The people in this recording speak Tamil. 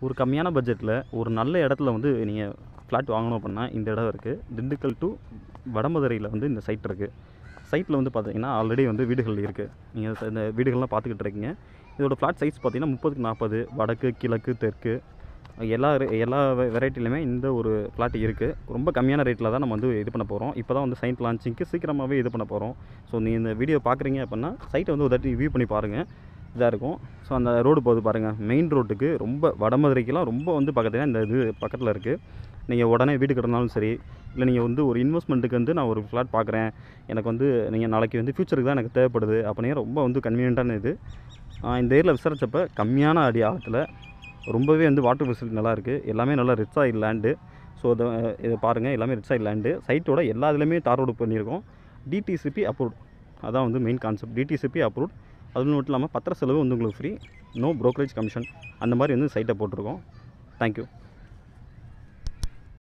ஒரு கம்மியான பட்ஜெட்டில் ஒரு நல்ல இடத்துல வந்து நீங்கள் ஃப்ளாட் வாங்கணும் அப்படின்னா இந்த இடம் இருக்குது திண்டுக்கல் டு வடமதுரையில் வந்து இந்த சைட் இருக்குது சைட்டில் வந்து பார்த்தீங்கன்னா ஆல்ரெடி வந்து வீடுகள் இருக்குது நீங்கள் இந்த வீடுகள்லாம் பார்த்துக்கிட்டு இருக்கீங்க இதோட ஃப்ளாட் சைஸ் பார்த்தீங்கன்னா முப்பதுக்கு நாற்பது வடக்கு கிழக்கு தெற்கு எல்லா re- எல்லா வெரைட்டிலையுமே இந்த ஒரு ஃப்ளாட் இருக்குது ரொம்ப கம்மியான ரேட்டில் தான் நம்ம வந்து இது பண்ண போகிறோம் இப்போ தான் வந்து சைட் லான்ச்சிங்க்கு சீக்கிரமாகவே இது பண்ண போகிறோம் ஸோ நீ இந்த வீடியோ பார்க்குறீங்க அப்படின்னா சைட்டை வந்து ஒரு தாட்டி வியூ பண்ணி பாருங்கள் இதாக இருக்கும் ஸோ அந்த ரோடு போகுது பாருங்கள் மெயின் ரோட்டுக்கு ரொம்ப வடமதுரைக்கெலாம் ரொம்ப வந்து பக்கத்தில் இந்த இது பக்கத்தில் இருக்குது நீங்கள் உடனே வீடு கட்டினாலும் சரி இல்லை நீங்கள் வந்து ஒரு இன்வெஸ்ட்மெண்ட்டுக்கு வந்து நான் ஒரு ஃப்ளாட் பார்க்குறேன் எனக்கு வந்து நீங்கள் நாளைக்கு வந்து ஃப்யூச்சருக்கு தான் எனக்கு தேவைப்படுது அப்படின்னா ரொம்ப வந்து கன்வீனியண்ட்டான இது ஆஹ் இந்த ஏரியில் விசாரிச்சப்ப கம்மியான அடி ஆழத்தில் ரொம்பவே வந்து வாட்டர் ஃபெசிலிட்டி நல்லா இருக்குது எல்லாமே நல்லா ரிச் ஆயில் லேண்டு ஸோ இதை இதை பாருங்கள் எல்லாமே ரிச் ஆயில் லேண்டு சைட்டோட எல்லா இதுலேயுமே தார் ரோடு பண்ணியிருக்கோம் டிடிசிபி அப்ரூவ்ட் அதான் வந்து மெயின் கான்செப்ட் டிடிசிபி அப்ரூவ்ட் அது மட்டும் இல்லாமல் பத்திர செலவு வந்து உங்களுக்கு ஃப்ரீ நோ brokerage கமிஷன் அந்த மாதிரி வந்து சைட்டை போட்டிருக்கோம் தேங்க்யூ